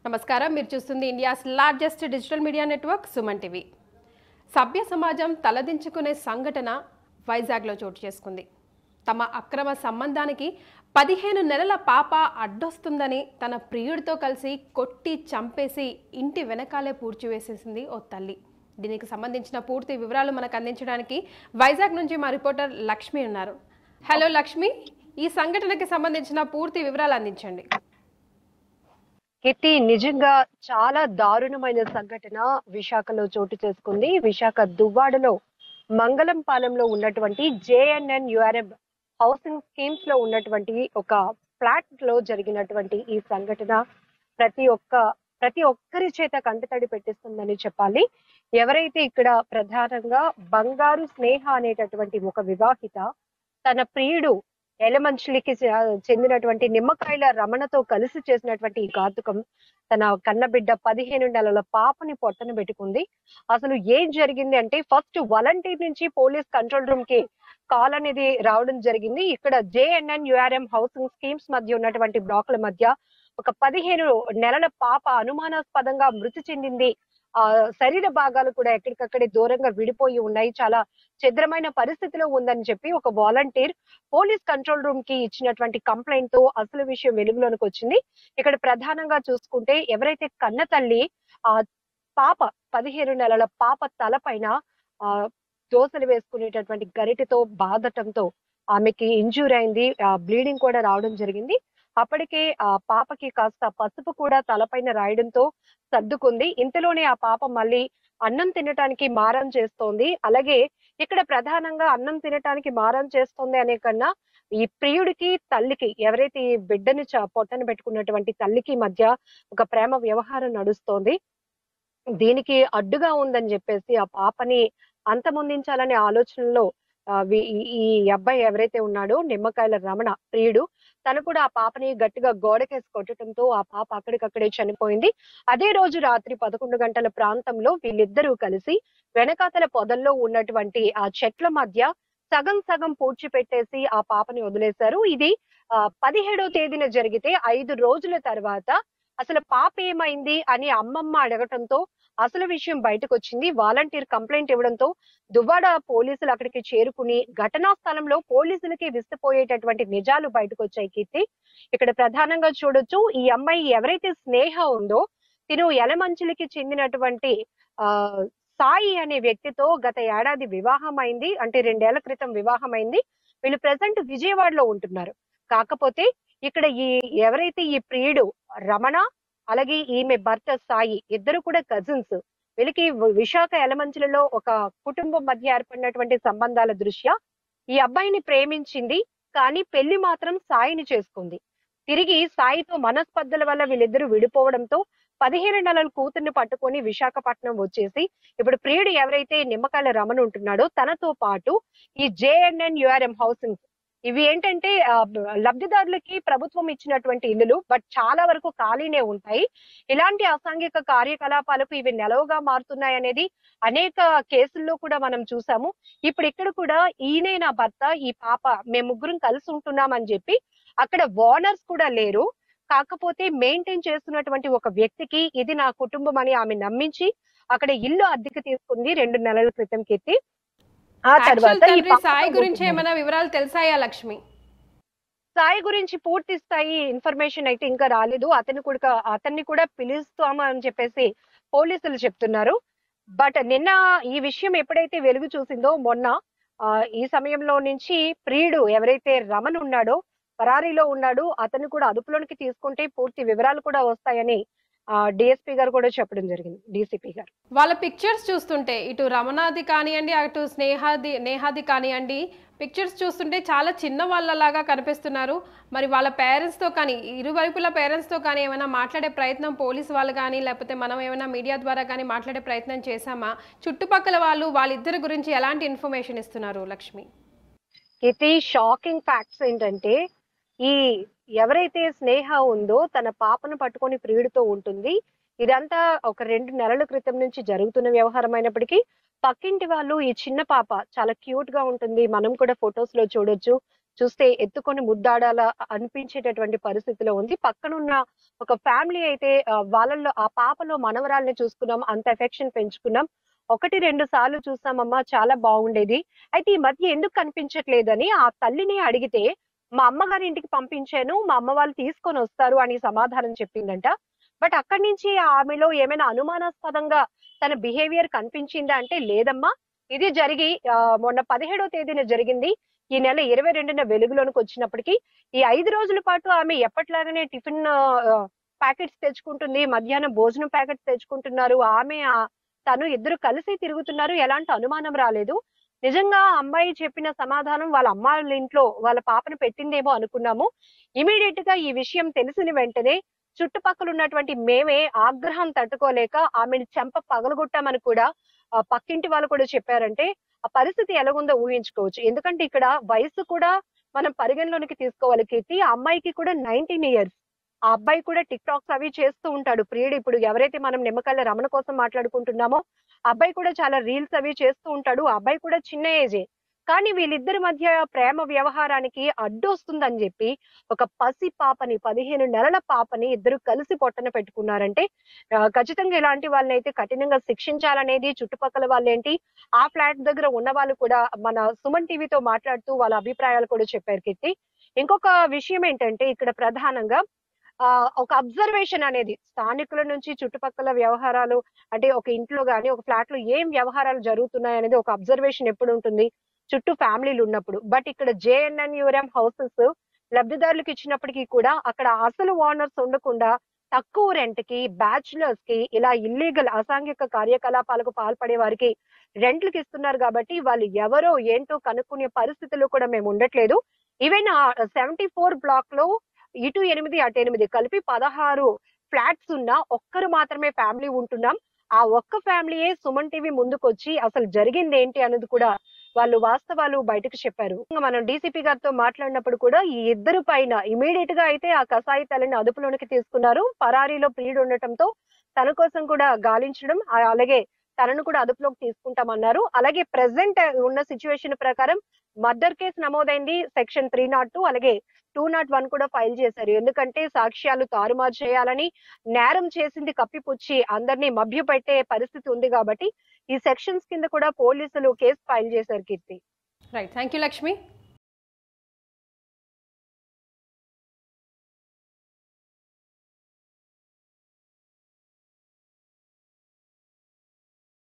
నమస్కారం మీరు చూస్తుంది India's largest digital media network Suman TV సభ్య సమాజం తలదించుకునే సంఘటన వైజాగ్లో చోటు చేసుకుంది తమ అక్రమ సంబంధానికి పదిహేను నెలల పాప అడ్డొస్తుందని తన ప్రియుడితో కలిసి కొట్టి చంపేసి ఇంటి వెనకాలే పూడ్చివేసేసింది ఓ తల్లి దీనికి సంబంధించిన పూర్తి వివరాలు మనకు అందించడానికి వైజాగ్ నుంచి మా రిపోర్టర్ లక్ష్మి ఉన్నారు హలో లక్ష్మి ఈ సంఘటనకి సంబంధించిన పూర్తి వివరాలు అందించండి కిట్టి నిజంగా చాలా దారుణమైన సంఘటన విశాఖలో చోటు చేసుకుంది విశాఖ దువ్వాడలో మంగళం పాలెంలో ఉన్నటువంటి జేఎన్ఎన్ యుఆర్ఎం హౌసింగ్ స్కీమ్స్ లో ఉన్నటువంటి ఒక ఫ్లాట్ లో జరిగినటువంటి ఈ సంఘటన ప్రతి ఒక్క ప్రతి ఒక్కరి చేత కంటతడి పెట్టిస్తుందని చెప్పాలి ఎవరైతే ఇక్కడ ప్రధానంగా బంగారు స్నేహ అనేటటువంటి ఒక వివాహిత తన ప్రియుడు ఎలమంచిలికి చె- చెందినటువంటి నిమ్మకాయల రమణతో కలిసి చేసినటువంటి ఈ ఘాతుకం తన కన్నబిడ్డ పదిహేను నెలల పాపని పొట్టన పెట్టుకుంది అసలు ఏం జరిగింది అంటే ఫస్ట్ వాలంటీర్ నుంచి పోలీస్ కంట్రోల్ రూమ్ కి కాల్ అనేది రావడం జరిగింది ఇక్కడ జేఎన్ఎన్ యుఆర్ఎం హౌసింగ్ స్కీమ్స్ మధ్య ఉన్నటువంటి బ్లాకుల మధ్య ఒక పదిహేను నెలల పాప అనుమానాస్పదంగా మృతి చెందింది ఆ శరీర భాగాలు కూడా ఎక్కడికక్కడే దూరంగా విడిపోయి ఉన్నాయి చాలా ఛిద్రమైన పరిస్థితిలో ఉందని చెప్పి ఒక వాలంటీర్ పోలీస్ కంట్రోల్ రూమ్ కి ఇచ్చినటువంటి కంప్లైంట్ తో అసలు విషయం వెలుగులోనికి వచ్చింది ఇక్కడ ప్రధానంగా చూసుకుంటే ఎవరైతే కన్న తల్లి ఆ పాప పదిహేను నెలల పాప తలపైన ఆ దోసలు వేసుకునేటటువంటి గరిటెతో బాధటంతో ఆమెకి ఇంజూర్ అయింది ఆ బ్లీడింగ్ కూడా రావడం జరిగింది అప్పటికే ఆ పాపకి కాస్త పసుపు కూడా తలపైన రాయడంతో సర్దుకుంది ఇంతలోనే ఆ పాప మళ్ళీ అన్నం తినటానికి మారం చేస్తోంది అలాగే ఇక్కడ ప్రధానంగా అన్నం తినటానికి మారం చేస్తోంది అనే కన్నా ఈ ప్రియుడికి తల్లికి ఎవరైతే ఈ బిడ్డని చ- పొట్టన పెట్టుకున్నటువంటి తల్లికి మధ్య ఒక ప్రేమ వ్యవహారం నడుస్తోంది దీనికి అడ్డుగా ఉందని చెప్పేసి ఆ పాపని అంతమొందించాలనే ఆలోచనలో ఆ, వి- ఈ ఈ అబ్బాయి ఎవరైతే ఉన్నాడో నిమ్మకాయల రమణ ప్రియుడు తను కూడా ఆ పాపని గట్టిగా గోడకేసి కొట్టడంతో ఆ పాప అక్కడికక్కడే చనిపోయింది అదే రోజు రాత్రి పదకొండు గంటల ప్రాంతంలో వీళ్ళిద్దరూ కలిసి వెనకాతల పొదల్లో ఉన్నటువంటి ఆ చెట్ల మధ్య సగం సగం పూడ్చి పెట్టేసి ఆ పాపని వదిలేశారు ఇది ఆ పదిహేడవ తేదీన జరిగితే ఐదు రోజుల తర్వాత అసలు పాప ఏమైంది అని అమ్మమ్మ అడగటంతో అసలు విషయం బయటకు వచ్చింది వాలంటీర్ కంప్లైంట్ ఇవ్వడంతో దువ్వాడ పోలీసులు అక్కడికి చేరుకుని ఘటనా స్థలంలో పోలీసులకి విసిపోయేటటువంటి నిజాలు బయటకు వచ్చాయి కీర్తి ఇక్కడ ప్రధానంగా చూడొచ్చు ఈ అమ్మాయి ఎవరైతే స్నేహ ఉందో తిను ఎలమంచులకి చెందినటువంటి ఆ సాయి అనే వ్యక్తితో గత ఏడాది వివాహం అయింది అంటే రెండేళ్ల క్రితం వివాహం అయింది వీళ్ళు ప్రజెంట్ విజయవాడలో ఉంటున్నారు కాకపోతే ఇక్కడ ఈ ఎవరైతే ఈ ప్రియుడు రమణ అలాగే ఈమె భర్త సాయి ఇద్దరు కూడా కజిన్స్ వీళ్ళకి వి- విశాఖ ఎలమంచిలలో ఒక కుటుంబం మధ్య ఏర్పడినటువంటి సంబంధాల దృష్ట్యా ఈ అబ్బాయిని ప్రేమించింది కానీ పెళ్లి మాత్రం సాయిని చేసుకుంది తిరిగి సాయితో మనస్పర్ధల వల్ల వీళ్ళిద్దరూ విడిపోవడంతో పదిహేను నెలల కూతుర్ని పట్టుకొని విశాఖపట్నం వచ్చేసి ఇప్పుడు ప్రియుడు ఎవరైతే నిమ్మకాయల రమణ ఉంటున్నాడో తనతో పాటు ఈ జేఎన్ఎన్ యుఆర్ఎం హౌసింగ్ ఇవి ఏంటంటే ఆ, బ- లబ్ధిదారులకి ప్రభుత్వం ఇచ్చినటువంటి ఇల్లులు బట్ చాలా వరకు ఖాళీనే ఉంటాయి ఇలాంటి అసాంఘిక కార్యకలాపాలకు ఇవి నెలవుగా మారుతున్నాయి అనేది అనేక కేసుల్లో కూడా మనం చూసాము ఇప్పుడు ఇక్కడ కూడా ఈయనే నా భర్త ఈ పాప మేము ముగ్గురం కలిసి ఉంటున్నాం అని చెప్పి అక్కడ ఓనర్స్ కూడా లేరు కాకపోతే మెయింటైన్ చేస్తున్నటువంటి ఒక వ్యక్తికి ఇది నా కుటుంబం అని ఆమె నమ్మించి అక్కడ ఇల్లు అద్దెకి తీసుకుంది రెండు నెలల క్రితం కెత్తి ఆ యాక్చువల్ తర్వాత ఈ తండ్రి పాప సాయి గురించి ఉంటున్నారు. ఏమైనా వివరాలు తెలుసాయా లక్ష్మి సాయి గురించి పూర్తి స్థాయి ఇన్ఫర్మేషన్ అయితే ఇంకా రాలేదు అతన్ని కూడా అతన్ని కూడా పిలుస్తాము అని చెప్పేసి పోలీసులు చెప్తున్నారు బట్ నిన్న ఈ విషయం ఎప్పుడైతే వెలుగు చూసిందో మొన్న ఆ, ఈ సమయంలో నుంచి ప్రియుడు ఎవరైతే రమణ్ ఉన్నాడో పరారీలో ఉన్నాడు అతన్ని కూడా అదుపులోనికి తీసుకుంటే పూర్తి వివరాలు కూడా వస్తాయని డిఎస్పీ గారు కూడా చెప్పడం జరిగింది డీసీపీ గారు వాళ్ళ పిక్చర్స్ చూస్తుంటే ఇటు రమణాది కానివ్వండి అటు స్నేహాది నేహాది కానివ్వండి పిక్చర్స్ చూస్తుంటే చాలా చిన్న వాళ్ళలాగా కనిపిస్తున్నారు మరి వాళ్ళ పేరెంట్స్తో కానీ ఇరువైపుల పేరెంట్స్తో కానీ ఏమైనా మాట్లాడే ప్రయత్నం పోలీస్ వాళ్ళు కానీ లేకపోతే మనం ఏమైనా మీడియా ద్వారా కానీ మాట్లాడే ప్రయత్నం చేశామా చుట్టుపక్కల వాళ్ళు వాళ్ళిద్దరి గురించి ఎలాంటి ఇన్ఫర్మేషన్ ఇస్తున్నారు లక్ష్మి ఇది షాకింగ్ ఫ్యాక్ట్స్ ఏంటంటే ఈ ఎవరైతే స్నేహ ఉందో తన పాపను పట్టుకొని ప్రియుడితో ఉంటుంది ఇదంతా ఒక రెండు నెలల క్రితం నుంచి జరుగుతున్న వ్యవహారం అయినప్పటికీ పక్కింటి వాళ్ళు ఈ చిన్న పాప చాలా క్యూట్ గా ఉంటుంది మనం కూడా ఫొటోస్ లో చూడొచ్చు చూస్తే ఎత్తుకొని ముద్దాడాల అనిపించేటటువంటి పరిస్థితిలో ఉంది పక్కనున్న ఒక ఫ్యామిలీ అయితే ఆ, వాళ్ళల్లో ఆ పాపలో మనవరాల్ని చూసుకున్నాం అంత ఎఫెక్షన్ పెంచుకున్నాం ఒకటి రెండు సార్లు చూసామమ్మా చాలా బాగుండేది అయితే ఈ మధ్య ఎందుకు కనిపించట్లేదని ఆ తల్లిని అడిగితే మా అమ్మగారి ఇంటికి పంపించాను మా అమ్మ వాళ్ళు తీసుకొని వస్తారు అని సమాధానం చెప్పిందంట బట్ అక్కడి నుంచి ఆమెలో ఏమైనా అనుమానాస్పదంగా తన బిహేవియర్ కనిపించిందా అంటే లేదమ్మా ఇది జరిగి ఆ, మొన్న పదిహేడో తేదీన జరిగింది ఈ నెల ఇరవై రెండున వెలుగులోనికి వచ్చినప్పటికీ ఈ ఐదు రోజుల పాటు ఆమె ఎప్పటిలాగానే టిఫిన్ ప్యాకెట్స్ తెచ్చుకుంటుంది మధ్యాహ్నం భోజనం ప్యాకెట్స్ తెచ్చుకుంటున్నారు ఆమె ఆ, తను ఇద్దరు కలిసి తిరుగుతున్నారు ఎలాంటి అనుమానం రాలేదు నిజంగా ఆ అమ్మాయి చెప్పిన సమాధానం వాళ్ళ అమ్మ వాళ్ళ ఇంట్లో వాళ్ళ పాపను పెట్టిందేమో అనుకున్నాము ఇమీడియట్ గా ఈ విషయం తెలిసిన వెంటనే చుట్టుపక్కల ఉన్నటువంటి మేమే ఆగ్రహం తట్టుకోలేక ఆమెను చెంప పగలగొట్టామని కూడా ఆ, పక్కింటి వాళ్ళు కూడా చెప్పారంటే ఆ పరిస్థితి ఎలాగుందో ఊహించుకోవచ్చు ఎందుకంటే ఇక్కడ వయసు కూడా మనం పరిగణలోనికి తీసుకోవాలి కీర్తి ఆ అమ్మాయికి కూడా నైన్టీన్ ఇయర్స్ ఆ అబ్బాయి కూడా టిక్ టాక్స్ అవి చేస్తూ ఉంటాడు ప్రియుడు ఇప్పుడు ఎవరైతే మనం నిమ్మకాయల రమణ కోసం మాట్లాడుకుంటున్నామో ఆ అబ్బాయి కూడా చాలా రీల్స్ అవి చేస్తూ ఉంటాడు ఆ అబ్బాయి కూడా చిన్న ఏజే కానీ వీళ్ళిద్దరి మధ్య ప్రేమ వ్యవహారానికి అడ్డు వస్తుందని చెప్పి ఒక పసి పాపని పదిహేను నెలల పాపని ఇద్దరు కలిసి పొట్టన పెట్టుకున్నారంటే ఆ, ఖచ్చితంగా ఇలాంటి వాళ్ళని అయితే కఠినంగా శిక్షించాలనేది చుట్టుపక్కల వాళ్ళు ఏంటి ఆ ఫ్లాట్ దగ్గర ఉన్న వాళ్ళు కూడా మన సుమన్ టీవీతో మాట్లాడుతూ వాళ్ళ అభిప్రాయాలు కూడా చెప్పారు కీర్తి ఇంకొక విషయం ఏంటంటే ఇక్కడ ప్రధానంగా ఆ ఒక అబ్జర్వేషన్ అనేది స్థానికుల నుంచి చుట్టుపక్కల వ్యవహారాలు అంటే ఒక ఇంట్లో గానీ ఒక ఫ్లాట్ లో ఏం వ్యవహారాలు జరుగుతున్నాయి అనేది ఒక అబ్జర్వేషన్ ఎప్పుడు ఉంటుంది చుట్టూ ఫ్యామిలీలు ఉన్నప్పుడు బట్ ఇక్కడ జేఎన్ఎన్ యూఎం హౌసెస్ లబ్ధిదారులకు ఇచ్చినప్పటికీ కూడా అక్కడ అసలు ఓనర్స్ ఉండకుండా తక్కువ రెంట్ కి బ్యాచులర్స్ కి ఇలా ఇల్లీగల్ అసాంఘిక కార్యకలాపాలకు పాల్పడే వారికి రెంట్లకు ఇస్తున్నారు కాబట్టి వాళ్ళు ఎవరో ఏంటో కనుక్కునే పరిస్థితుల్లో కూడా మేము ఉండట్లేదు ఈవెన్ సెవెంటీ ఫోర్ బ్లాక్ లో ఇటు ఎనిమిది అటు ఎనిమిది కలిపి పదహారు ఫ్లాట్స్ ఉన్న ఒక్కరు మాత్రమే ఫ్యామిలీ ఉంటున్నాం ఆ ఒక్క ఫ్యామిలీయే సుమన్ టీవీ ముందుకొచ్చి అసలు జరిగింది ఏంటి అనేది కూడా వాళ్ళు వాస్తవాలు బయటకు చెప్పారు ఇంకా మనం డీసీపీ గారితో మాట్లాడినప్పుడు కూడా ఈ ఇద్దరు పైన ఇమీడియట్ గా అయితే ఆ కసాయి తలని అదుపులోనికి తీసుకున్నారు పరారీలో ప్రియుడు ఉండటంతో తన కోసం కూడా గాలించడం ఆ- అలాగే తనను కూడా అదుపులోకి తీసుకుంటామన్నారు అలాగే ప్రెసెంట్ ఉన్న సిచ్యువేషన్ ప్రకారం మర్డర్ కేసు నమోదైంది సెక్షన్ త్రీ నాట్ టూ అలాగే టూ నాట్ వన్ కూడా ఫైల్ చేశారు ఎందుకంటే సాక్ష్యాలు తారుమారు చేయాలని నేరం చేసింది కప్పిపుచ్చి అందరినీ మభ్యపెట్టే పరిస్థితి ఉంది కాబట్టి ఈ సెక్షన్స్ కింద కూడా పోలీసులు కేసు ఫైల్ చేశారు Keerthi right thank you Lakshmi